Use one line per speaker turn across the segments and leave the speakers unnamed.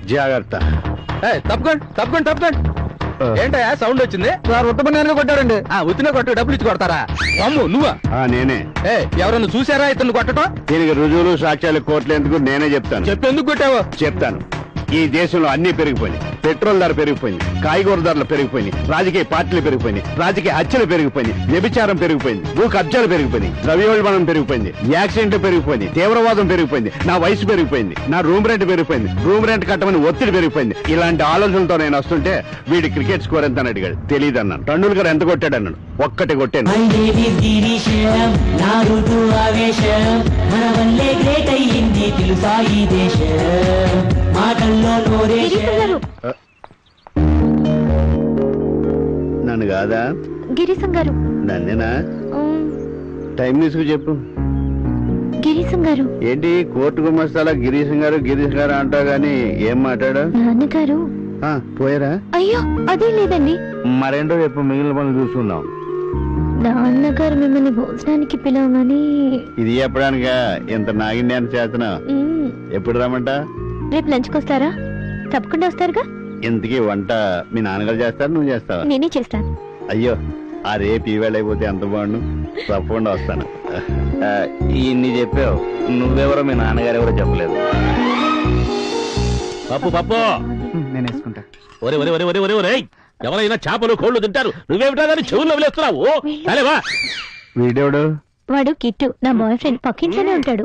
జాగ్రత్త
ఏయ్, తప్పుకోండి తప్పుకోండి తప్పుకోండి
ఆ.
ఏంటయ్యా సౌండ్ వచ్చింది
సార్ ఉత్తమనేనుగా కొట్టాడండి
ఆ ఉత్తిన కొట్టు డబ్బులు ఇచ్చి కొడతారా అమ్ము నువ్వా
ఆ, నేనే
ఏ ఎవరన్నా చూసారా ఇతను కొట్టడం
దీనికి రుజువులు సాక్ష్యాలు కోర్టులు ఎందుకు నేనే చెప్తాను
చెప్పేందుకు కొట్టావు
చెప్తాను ఈ దేశంలో అన్ని పెరిగిపోయినాయి పెట్రోల్ ధర పెరిగిపోయింది కాయగూర ధరలు పెరిగిపోయినాయి రాజకీయ పార్టీలు పెరిగిపోయినాయి రాజకీయ హత్యలు పెరిగిపోయింది వ్యభిచారం పెరిగిపోయింది భూ కబ్జాలు పెరిగిపోయింది ద్రవ్యోల్బణం పెరిగిపోయింది యాక్సిడెంట్ పెరిగిపోయింది తీవ్రవాదం పెరిగిపోయింది నా వయసు పెరిగిపోయింది నా రూమ్ రెంట్ పెరిగిపోయింది రూమ్ రెంట్ కట్టమని ఒత్తిడి పెరిగిపోయింది ఇలాంటి ఆలోచనలతో నేను వస్తుంటే వీడి క్రికెట్ స్కోర్ ఎంత అని అడిగాడు తెలియదు అన్నాను టండూల్కర్ ఎంత కొట్టాడు అన్నాడు ఒక్కటి కొట్టాను
మళ్ళీ గిరీశం నారుడు ఆవేశం మన వల్లే గ్రేట్ అయ్యింది తెలుసా ఈ దేశం మాటల్లో నోరేశం
గారు
నన్ను కాదా
గిరీశం గారు
నన్నేనా
ఉమ్,
టైం తీసుకు చెప్పు
గిరీశం గారు
ఏంటి కోర్టు గుమస్తాల గిరీశం గారు గిరీష్ గారు అంటావు గాని ఏం మాట్లాడా
నాన్నగారు
ఆ, పోయారా
అయ్యో అదే లేదండి
మరేంటో చెప్పు మిగిలిన పనులు చూసుకుందాం
నాన్నగారు మిమ్మల్ని భోజనానికి పిలవమని
ఇది చెప్పడానిక ఇంత నాగిన్యాన్ని చేతనా
ఉమ్,
ఎప్పుడు రమ్మంట
రేపు లంచ్కి వస్తారా తప్పకుండా వస్తారుగా
ఇంతకీ వంట మీ నాన్నగారు చేస్తారు నువ్వు చేస్తావా
నేనే చేస్తాను
అయ్యో ఆ రేపు ఈవేళ అయిపోతే ఎంత బాగుండు తప్పకుండా వస్తాను ఆ, ఇన్ని చెప్పావు నువ్వెవరో మీ నాన్నగారు ఎవరో చెప్పలేదు
పప్పు పప్పు
నేను వేసుకుంటా
ఒరే ఒరే ఒరే ఒరే ఒరే ఒరే ఎవరైనా చేపలు కోళ్లు తింటారు నువ్వేమిటా దాన్ని చెవుల్లో వదిలేస్తున్నావు సరేవా
వీడెవడు
వాడు కిట్టు నా బాయ్ ఫ్రెండ్ పక్కింట్లోనే ఉంటాడు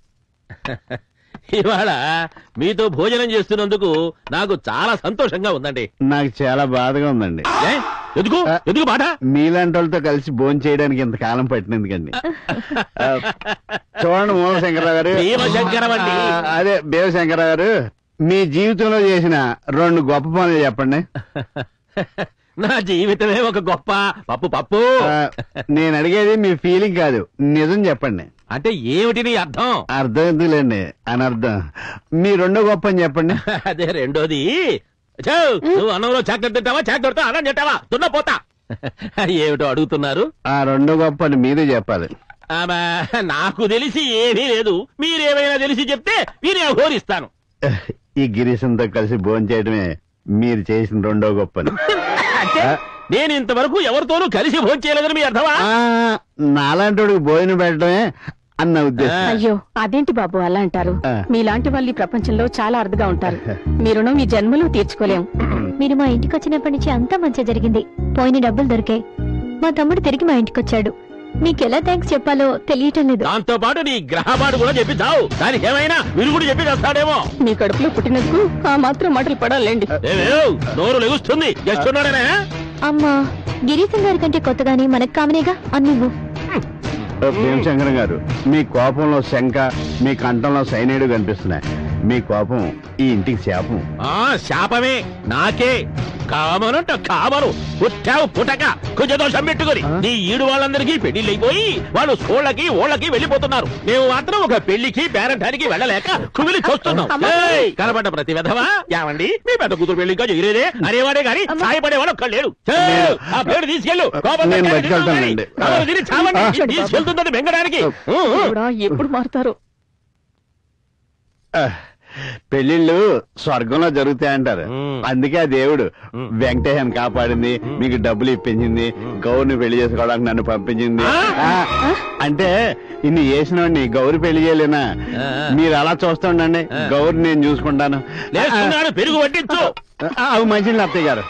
ఇవాళ మీతో భోజనం చేస్తున్నందుకు నాకు చాలా సంతోషంగా ఉందండి
నాకు చాలా బాధగా ఉందండి
ఏ? ఎందుకు ఎందుకు బాధ
మీలాంటి వాళ్ళతో కలిసి భోజనం చేయడానికి ఇంత కాలం పట్టినందుకండి ఆ, చూడండి మూలశంకరరావు గారు
భీమశంకరం అండి.
ఆ, అదే భీమశంకరరావు గారు మీ జీవితంలో చేసిన రెండు గొప్ప పనులు చెప్పండి
నా జీవితమే ఒక గొప్ప పప్పు పప్పు
ఆ, నేను అడిగేది మీ ఫీలింగ్ కాదు నిజం చెప్పండి
అంటే ఏమిటి నీ అర్థం
అర్థం ఎందుకులేండి అనర్థం మీ రెండో గొప్ప అని చెప్పండి
అదే రెండోది ఛో, నువ్వు అన్నంలో చాక్లెట్ తింటావా చాక్లెట్తో అన్నం తింటావా దున్నపోతా ఏమిటో అడుగుతున్నారు
ఆ రెండో గొప్ప అని మీరే చెప్పాలి
ఆమా, నాకు తెలిసి ఏమీ లేదు మీరేమైనా తెలిసి చెప్తే మీరే హోరిస్తాను
ఈ గిరీశంతో కలిసి భోజనం చేయడమే మీరు చేసిన రెండో గొప్పని
అంటే నేను ఇంతవరకు ఎవరితోనూ కలిసి భోజనం చేయలేదని మీ అర్థమా
ఆ, నాలాంటి వాడికి భోజనం పెట్టడమే అన్న ఉద్దేశం
అయ్యో అదేంటి బాబు అలా అంటారు
ఆ.
మీలాంటి వాళ్ళు ఈ ప్రపంచంలో చాలా అరుదుగా ఉంటారు మీ రుణం మీ జన్మలో తీర్చుకోలేం
మీరు మా ఇంటికి వచ్చినప్పటి నుంచి అంతా మంచి జరిగింది పోయిన డబ్బులు దొరికాయి మా తమ్ముడు తిరిగి మా ఇంటికి వచ్చాడు మీకు ఎలా థ్యాంక్స్ చెప్పాలో తెలియటం లేదు
దాంతో పాటు నీ గ్రహపాటు కూడా చెప్పి చావు దానికి ఏమైనా విరుగుడు చెప్పి చేస్తాడేమో
మీ కడుపులో పుట్టినందుకు ఆ మాత్రం మాటలు పడాలండి
ఏమేవ్, నోరు లెగుస్తుంది జస్ట్ ఉన్నాడనే
అమ్మా గిరీశం గారి కంటే కొత్తగానే మనకు కామనేగా అన్నివ్వు
భీమశంకరం గారు మీ కోపంలో శంక మీ కంఠంలో సైనైడ్ కనిపిస్తున్నాయి మీ కోపం ఈ ఇంటికి శాపం
ఆ శాపమే నాకే కామనంట కామను పుట్టావు పుటక కుజదోషం పెట్టుకొని నీ ఈడు వాళ్ళందరికీ పెళ్లిళ్ళు అయిపోయి వాళ్ళు స్కూళ్ళకి ఓళ్ళకి వెళ్ళిపోతున్నారు మేము మాత్రం ఒక పెళ్లికి పేరంటానికి వెళ్ళలేక కుమిలి చూస్తున్నాం ఏయ్, కనబడ్డ ప్రతి విధవా ఏమండి మీ పెద్ద కూతురు పెళ్లి ఇంకా చేయలేదే అనేవాడే గాని సాయపడేవాడు ఒక్క లేడు ఛే, ఆ పేరు తీసుకెళ్ళు కోపంతో
నేను
కేక
బతికెళ్తానండి.
తిన్నామని. కబురు తిని చావండి. తీసుకెళ్తుందని బెంగడానికి ఊ, ఊ.
కూడా ఎప్పుడు మారుతారు
ఆ, పెళ్లిళ్ళు స్వర్గంలో జరుగుతాయంటారు
మ్మ్.
అందుకే ఆ దేవుడు
మ్మ్.
వెంకటేశన్ కాపాడింది మీకు డబ్బులు ఇప్పించింది గౌరిని పెళ్లి చేసుకోవడానికి నన్ను పంపించింది
ఆ?
ఆ, అంటే ఇన్ని చేసినోడిని గౌరి పెళ్లి చేయలేనా
ఆ.
మీరు అలా చూస్తుండండి
ఆ.
గౌరి నేను చూసుకుంటాను
లేస్తున్నాడు పెరుగు పట్టించు
ఆ, అవి మంచిది అత్తయ్య గారు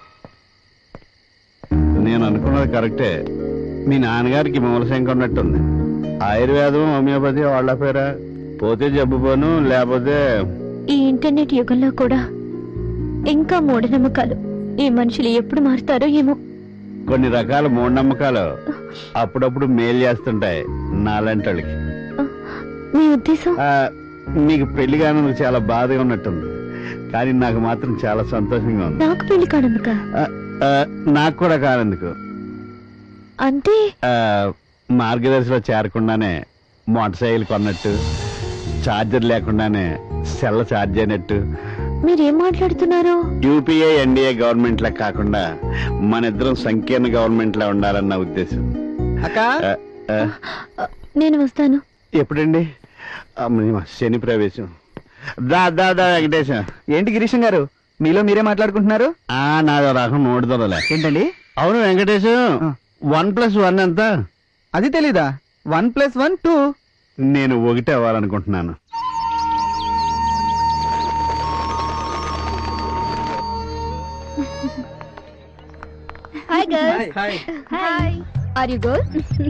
నేను అనుకున్నది కరెక్టే మీ నాన్నగారికి మూలశంక ఉన్నట్టుంది ఆయుర్వేదం హోమియోపతి వాళ్ళ పేరా పోతే జబ్బు పోను లేకపోతే
ఈ ఇంటర్నెట్ యుగంలో కూడా ఇంకా మూఢనమ్మకాలు ఈ మనుషులు ఎప్పుడు మారుతారో ఏమో
కొన్ని రకాల మూఢనమ్మకాలు అప్పుడప్పుడు మేలు చేస్తుంటాయి నాలాంటి వాళ్ళకి
మీ ఉద్దేశం
ఆ, మీకు పెళ్లి కానందుకు చాలా బాధగా ఉన్నట్టుంది కానీ నాకు మాత్రం చాలా సంతోషంగా ఉంది
నాకు పెళ్లి కానందుక
ఆ, ఆ, నాకు కూడా కానందుకు
అంటే
ఆ, మార్గదర్శిలో చేరకుండానే మోటార్ సైకిల్ కొన్నట్టు ఛార్జర్ లేకుండానే సెల్ ఛార్జ్ అయినట్టు
మీరేం మాట్లాడుతున్నారు
యూపీఏ ఎన్డీఏ గవర్నమెంట్ లా కాకుండా మన ఇద్దరం సంకీర్ణ గవర్నమెంట్ లా ఉండాలన్న ఉద్దేశం
అక్క
ఆ, ఆ,
నేను వస్తాను
ఎప్పుడండి అమ్మని శని ప్రవేశం దా దా దా వెంకటేశం
ఏంటి గిరీశం గారు మీలో మీరే మాట్లాడుకుంటున్నారు
ఆ నాదో రకం మూడు దొరలే
ఏంటండి
అవును వెంకటేశం
ఆ.
వన్ ప్లస్ వన్ ఎంత
అది తెలీదా వన్ ప్లస్ వన్ టూ
నేను ఒకటే అవ్వాలనుకుంటున్నాను
hi girls
hi
hi are you girl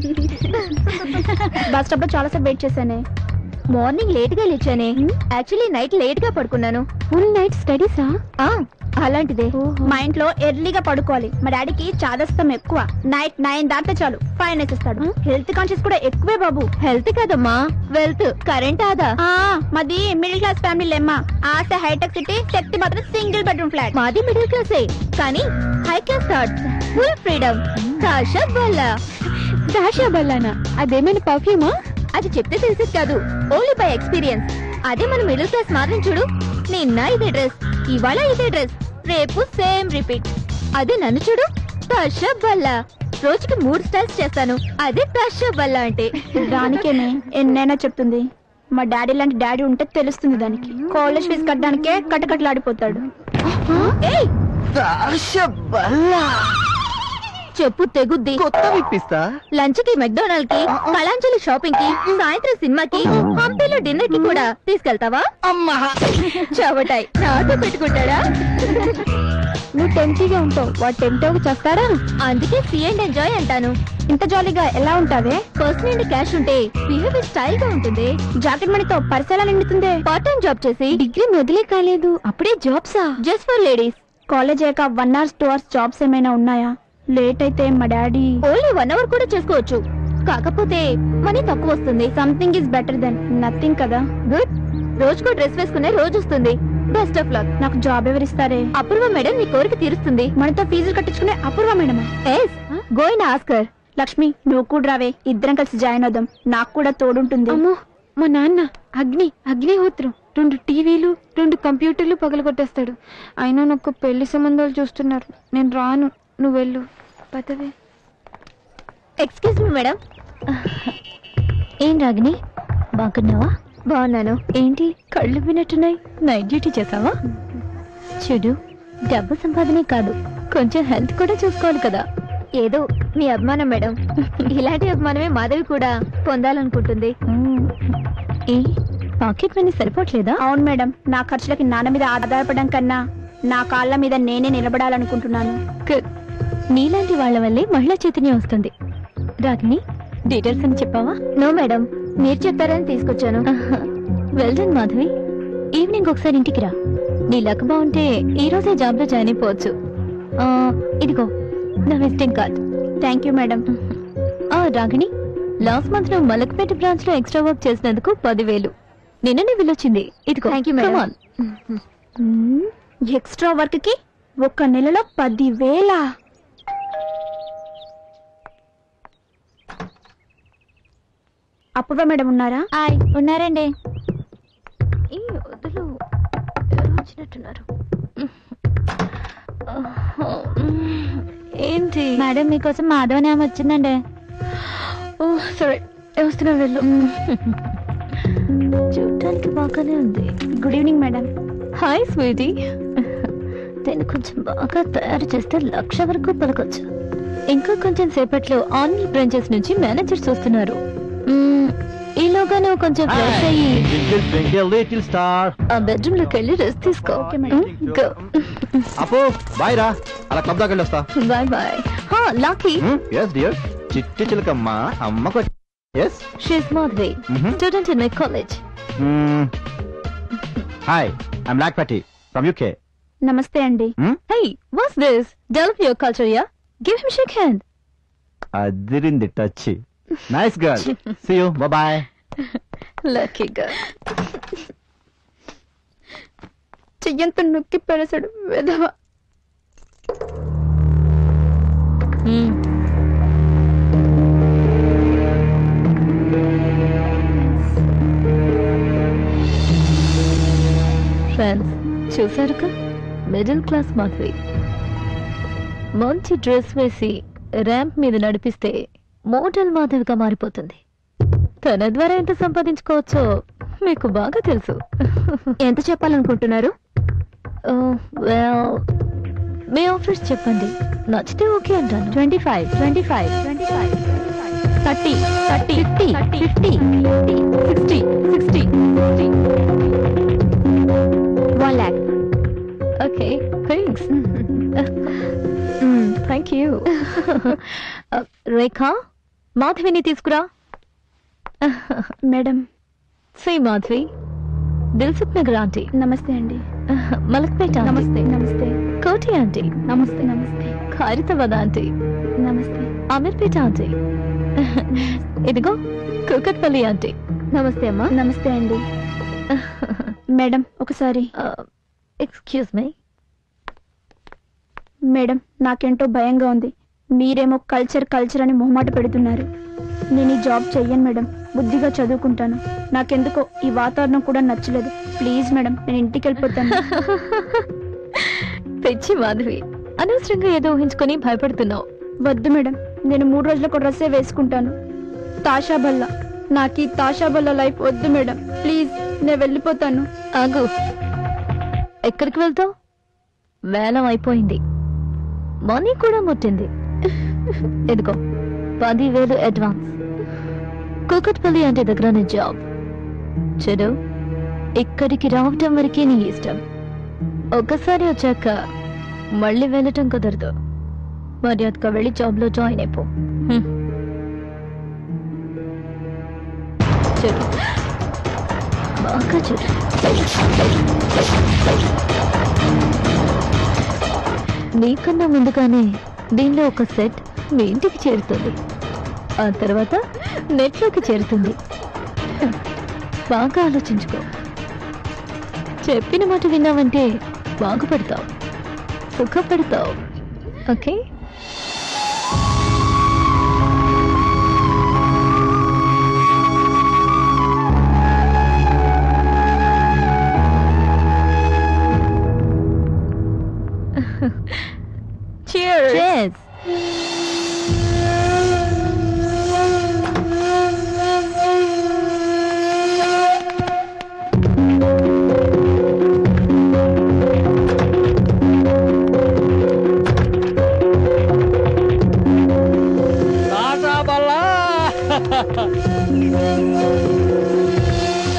bus stop లో చాలా సేపు వెయిట్ చేశానే మార్నింగ్ లేట్ గా లేచానే యాక్చువల్లీ నైట్ లేట్ గా పడుకున్నాను ఫుల్ నైట్ స్టడీసా అలాంటిదే
మా ఇంట్లో ఎర్లీగా పడుకోవాలి మా డాడీకి చాదస్తం ఎక్కువ నైట్ నైన్ దాటితే చాలు ఫైన్ వేసేస్తాడు హెల్త్ కాన్షియస్ కూడా ఎక్కువే బాబు
హెల్త్ కదమ్మా వెల్త్ కరెంట్ ఆదా
ఆ మాది మిడిల్ క్లాస్ ఫ్యామిలీ లేమ్మా ఆశ హైటెక్ సిటీ శక్తి మాత్రం సింగిల్ బెడ్రూమ్ ఫ్లాట్
మాది మిడిల్ క్లాసే కానీ high class thoughts full freedom దాషా బల్లా దాషా బల్లానా అదేమైనా పర్ఫ్యూమా అది చెప్తే తెలిసేది కాదు ఓన్లీ బై ఎక్స్పీరియన్స్ అదే మన మిడిల్ క్లాస్ మాత్రం చూడు నిన్న ఇదే డ్రెస్ ఇవాళ ఇదే డ్రెస్ రేపు సేమ్ రిపీట్ అదే నన్ను చూడు దాషా బల్లా రోజుకి మూడు స్టైల్స్ చేస్తాను అదే దాషా బల్లా అంటే
దానికేనే ఎన్నైనా చెప్తుంది మా డాడీ లాంటి డాడీ ఉంటే తెలుస్తుంది దానికి కాలేజ్ ఫీజు కట్టడానికే కటకట్లాడిపోతాడు
ఏయ్ చెప్పు తెగుద్ది
కొత్త విప్పిస్తా
లంచ్ కి మెక్డొనాల్డ్ కి కళాంజలి షాపింగ్ కి సాయంత్రం సినిమాకి హంపీలో డిన్నర్ కి కూడా తీసుకెళ్తావా
అమ్మా
చవటాయ్ నాతో పెట్టుకుంటాడా
నువ్వు టెంటీగా ఉంటావు వాడు టెంటోకి చేస్తారా
అందుకే సీ అండ్ ఎంజాయ్ అంటాను
ఇంత జాలీగా ఎలా ఉంటావే
పర్స్ నుండి క్యాష్ ఉంటే బిహేవియర్ స్టైల్ గా ఉంటుంది
జాకెట్ మనీతో పరిసరాలు నిండుతుందే
పార్ట్ టైం జాబ్ చేసి డిగ్రీ మొదలే కాలేదు అప్పుడే జాబ్సా జస్ట్ ఫర్ లేడీస్
కాలేజ్ అయ్యాక one hours two hours jobs ఏమైనా ఉన్నాయా లేట్ అయితే మా డాడీ
ఓన్లీ వన్ అవర్ కూడా చేసుకోవచ్చు కాకపోతే మనీ తక్కువ వస్తుంది
something is better than nothing కదా
గుడ్ రోజుకో డ్రెస్ వేసుకునే రోజు వస్తుంది బెస్ట్ ఆఫ్ లక్
నాకు జాబ్ ఎవరిస్తారే
అపూర్వ మేడం నీ కోరిక తీరుస్తుంది
మనతో ఫీజులు కట్టించుకునే అపూర్వ మేడమా
ఎస్ గోయిన్ ఆస్కర్
లక్ష్మి నువ్వు కూడా రావే ఇద్దరం కలిసి జాయిన్ అవుదాం నాకు కూడా తోడుంటుంది
అమ్మో మా నాన్న అగ్ని అగ్నిహోత్రం రెండు టీవీలు రెండు కంప్యూటర్లు పగలగొట్టేస్తాడు అయినా నాకు పెళ్లి సంబంధాలు చూస్తున్నారు నేను రాను నువ్వు వెళ్ళు పదవే
ఎక్స్క్యూజ్ మీ మేడం ఏం రాగిని బాగున్నావా బాగున్నాను ఏంటి కళ్ళు వినట్టున్నాయి నైట్ డ్యూటీ చేసావా చూడు డబ్బు సంపాదనే కాదు కొంచెం హెల్త్ కూడా చూసుకోవాలి కదా ఏదో మీ అభిమానం మేడం ఇలాంటి అభిమానమే మాధవి కూడా పొందాలనుకుంటుంది ఏ పాకెట్ మనీ సరిపోవట్లేదా
అవును మేడం నా ఖర్చులకి నాన్న మీద ఆధారపడడం కన్నా నా కాళ్ళ మీద నేనే నిలబడాలనుకుంటున్నాను
గుడ్ నీలాంటి వాళ్ళ వల్లే మహిళా చైతన్యం వస్తుంది రాగిని డీటెయిల్స్ అని చెప్పావా నో మేడం మీరు చెప్పారని తీసుకొచ్చాను వెల్ డన్ మాధవి ఈవినింగ్ ఒకసారి ఇంటికి రా నీ లక్ బాగుంటే ఈ రోజే జాబ్ లో జాయిన్ అయిపోవచ్చు ఆ, ఇదిగో నా visiting card
thank you madam
ఆ రాగిణి లాస్ట్ మంత్ నువ్వు మలక్పేట బ్రాంచ్ లో ఎక్స్ట్రా వర్క్ చేసినందుకు పదివేలు నిన్ననే వెళ్ళొచ్చింది ఇదిగో
Thank you, madam.
Come on.
Extra work కి ఒక నెలలో పది వేల అపూర్వ మేడం ఉన్నారా
హాయ్ ఉన్నారండి ఈ వదులు ఎవరో వచ్చినట్టున్నారు ఏంటి మేడం మీకోసం మాధవని ఆమె వచ్చిందండి ఓ సరే వస్తున్నా వెళ్ళు చూడటానికి బాగానే ఉంది
good evening madam
hi sweetie దీన్ని కొంచెం బాగా తయారు చేస్తే లక్ష వరకు పలకొచ్చు ఇంకా కొంచెం సేపట్లో ఆన్లైన్ బ్రాంచెస్ నుంచి మేనేజర్స్ వస్తున్నారు మ్మ్, ఈలోగా నువ్వు కొంచెం ఫ్రెష్ అయ్యి
లిటిల్ స్టార్
ఆ బెడ్రూమ్ లోకి వెళ్ళి రెస్ట్ తీసుకో
Okay, madam.
అపో బాయ్ రా అలా క్లబ్ దాకా వెళ్ళొస్తా
బాయ్ బాయ్ హా లాకీ
ఎస్ డియర్ చిట్టి చిలకమ్మ అమ్మకు yes
she's Madhavi
Mhm.
Student in my college
hi I'm లాక్ పట్టి ఫ్రమ్ యూకే
నమస్తే అండి
hi what's this develop your culture yeah give him shake hand
అదిరింది touch nice girl see you bye
lucky girl
చెయ్యంత నొక్కి పెరసడు వెధవ
ఫ్రెండ్స్ చూసారుగా మిడిల్ క్లాస్ మాధవి మంచి డ్రెస్ వేసి ర్యాంప్ మీద నడిపిస్తే మోటల్ మాధవిగా మారిపోతుంది తన ద్వారా ఎంత సంపాదించుకోవచ్చో మీకు బాగా తెలుసు ఎంత చెప్పాలనుకుంటున్నారు మీ ఆఫర్స్ చెప్పండి నచ్చితే ఓకే అంటాను twenty five twenty five twenty five thirty thirty fifty fifty sixty sixty one lakh okay thanks thank you Rekha మాధవిని తీసుకురా
మేడం
శ్రీ మాధవి దిల్సుఖ్ నగర్ ఆంటీ
నమస్తే అండి
మలక్పేట
నమస్తే నమస్తే
కోటి ఆంటీ
నమస్తే నమస్తే
ఖైరతాబాద్ ఆంటీ
నమస్తే
అమీర్పేట ఆంటీ ఇదిగో కుకట్పల్లి ఆంటీ నమస్తే అమ్మా
నమస్తే అండి మేడం ఒకసారి
ఎక్స్క్యూజ్ మీ
మేడం నాకేంటో భయంగా ఉంది మీరేమో కల్చర్ కల్చర్ అని మొహమాట పెడుతున్నారు నేను ఈ జాబ్ చెయ్యను మేడం బుద్ధిగా చదువుకుంటాను నాకెందుకో ఈ వాతావరణం కూడా నచ్చలేదు ప్లీజ్ మేడం నేను ఇంటికి వెళ్ళిపోతాను
తెచ్చి మాధవి అనవసరంగా ఏదో ఊహించుకొని భయపడుతున్నావు
వద్దు మేడం నేను మూడు రోజులకు డ్రెస్సే వేసుకుంటాను తాషా బల్లా నాకు ఈ తాషా బల్లా లైఫ్ వద్దు మేడం ప్లీజ్ నేను వెళ్ళిపోతాను
ఆగు ఎక్కడికి వెళ్తావు వేలం అయిపోయింది మనీ కూడా ముట్టింది ఎదుగో పదివేలు అడ్వాన్స్ కూకట్పల్లి అంటే దగ్గర నీ జాబ్ చూడు ఇక్కడికి రావటం వరకే నీ ఇష్టం ఒక్కసారి వచ్చాక మళ్ళీ వెళ్ళటం కుదరదు మర్యాదగా వెళ్ళి జాబ్లో జాయిన్ అయిపో హ్మ్. చూడు బాగా చూడు నీకన్నా ముందుగానే దీనిలో ఒక సెట్ మీ ఇంటికి చేరుతుంది ఆ తర్వాత నెట్లోకి చేరుతుంది బాగా ఆలోచించుకో చెప్పిన మాట విన్నావంటే బాగుపడతావు సుఖపడతావు ఓకే Cheers. Cheers.